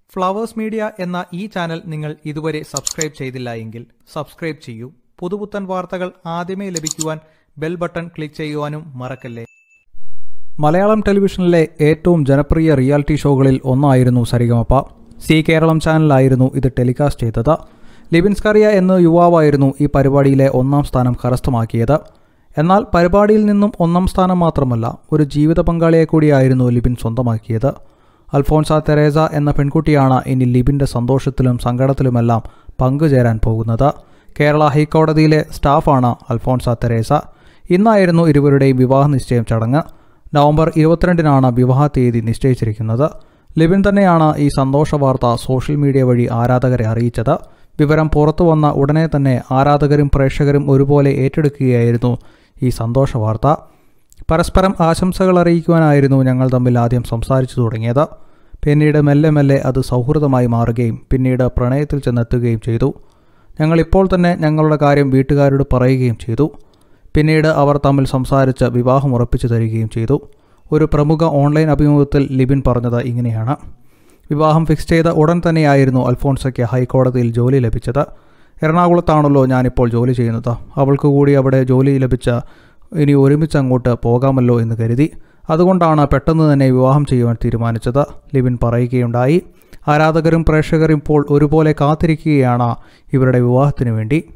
flowers media എന്ന ഈ channel നിങ്ങൾ ഇതുവരെ സബ്സ്ക്രൈബ് ചെയ്തില്ല എങ്കിൽ സബ്സ്ക്രൈബ് ചെയ്യൂ പുതുപുത്തൻ വാർത്തകൾ ആദ്യമേ ലഭിക്കുവാൻ ബെൽ ബട്ടൺ ക്ലിക്ക് ചെയ്യുവാനും മറക്കല്ലേ മലയാളം ടെലിവിഷനിലെ ഏറ്റവും ജനപ്രിയ റിയാലിറ്റി ഷോകളിൽ ഒന്നായിരുന്നു സരിഗമപ്പ സി കേരളം ചാനലായിരുന്നു ഇത് ടെലികാസ്റ്റ് ചെയ്തത് ലിബിൻ സ്കറിയ എന്ന യുവാവായിരുന്നു ഈ പരിപാടിയിലെ ഒന്നാം സ്ഥാനം കരസ്ഥമാക്കിയത് എന്നാൽ പരിപാടിയിൽ നിന്നും ഒന്നാം സ്ഥാനം മാത്രമല്ല ഒരു ജീവിത പങ്കാളിയെ കൂടിയായിരുന്നു ലിബിൻ സ്വന്തമാക്കിയത് അൽഫോൺസ തെരേസ എന്ന പെൺകുട്ടിയാണ് ഇനി ലിബിൻ്റെ സന്തോഷത്തിലും സങ്കടത്തിലുമെല്ലാം പങ്കുചേരാൻ പോകുന്നത് കേരള ഹൈക്കോടതിയിലെ സ്റ്റാഫാണ് അൽഫോൺസ തെരേസ ഇന്നായിരുന്നു ഇരുവരുടെയും വിവാഹ നിശ്ചയം ചടങ്ങ് നവംബർ ഇരുപത്തിരണ്ടിനാണ് വിവാഹ തീയതി നിശ്ചയിച്ചിരിക്കുന്നത് ലിബിൻ തന്നെയാണ് ഈ സന്തോഷ വാർത്ത സോഷ്യൽ മീഡിയ വഴി ആരാധകരെ അറിയിച്ചത് വിവരം പുറത്തു വന്ന ഉടനെ തന്നെ ആരാധകരും പ്രേക്ഷകരും ഒരുപോലെ ഏറ്റെടുക്കുകയായിരുന്നു ഈ സന്തോഷ വാർത്ത പരസ്പരം ആശംസകൾ അറിയിക്കുവാനായിരുന്നു ഞങ്ങൾ തമ്മിൽ ആദ്യം സംസാരിച്ചു തുടങ്ങിയത് പിന്നീട് മെല്ലെ മെല്ലെ അത് സൗഹൃദമായി മാറുകയും പിന്നീട് പ്രണയത്തിൽ ചെന്നെത്തുകയും ചെയ്തു ഞങ്ങൾ ഇപ്പോൾ തന്നെ ഞങ്ങളുടെ കാര്യം വീട്ടുകാരോട് പറയുകയും ചെയ്തു പിന്നീട് അവർ തമ്മിൽ സംസാരിച്ച് വിവാഹം ഉറപ്പിച്ചു തരികയും ചെയ്തു ഒരു പ്രമുഖ ഓൺലൈൻ അഭിമുഖത്തിൽ ലിബിൻ പറഞ്ഞത് ഇങ്ങനെയാണ് വിവാഹം ഫിക്സ് ചെയ്ത ഉടൻ തന്നെയായിരുന്നു അൽഫോൺസയ്ക്ക് ഹൈക്കോടതിയിൽ ജോലി ലഭിച്ചത് എറണാകുളത്താണല്ലോ ഞാനിപ്പോൾ ജോലി ചെയ്യുന്നത് അവൾക്ക് കൂടി അവിടെ ജോലി ലഭിച്ച ഇനി ഒരുമിച്ച് അങ്ങോട്ട് പോകാമല്ലോ എന്ന് കരുതി അതുകൊണ്ടാണ് പെട്ടെന്ന് തന്നെ വിവാഹം ചെയ്യുവാൻ തീരുമാനിച്ചത് ലിബിൻ പറയുകയുണ്ടായി ആരാധകരും പ്രേക്ഷകരും ഇപ്പോൾ ഒരുപോലെ കാത്തിരിക്കുകയാണ് ഇവരുടെ വിവാഹത്തിനു വേണ്ടി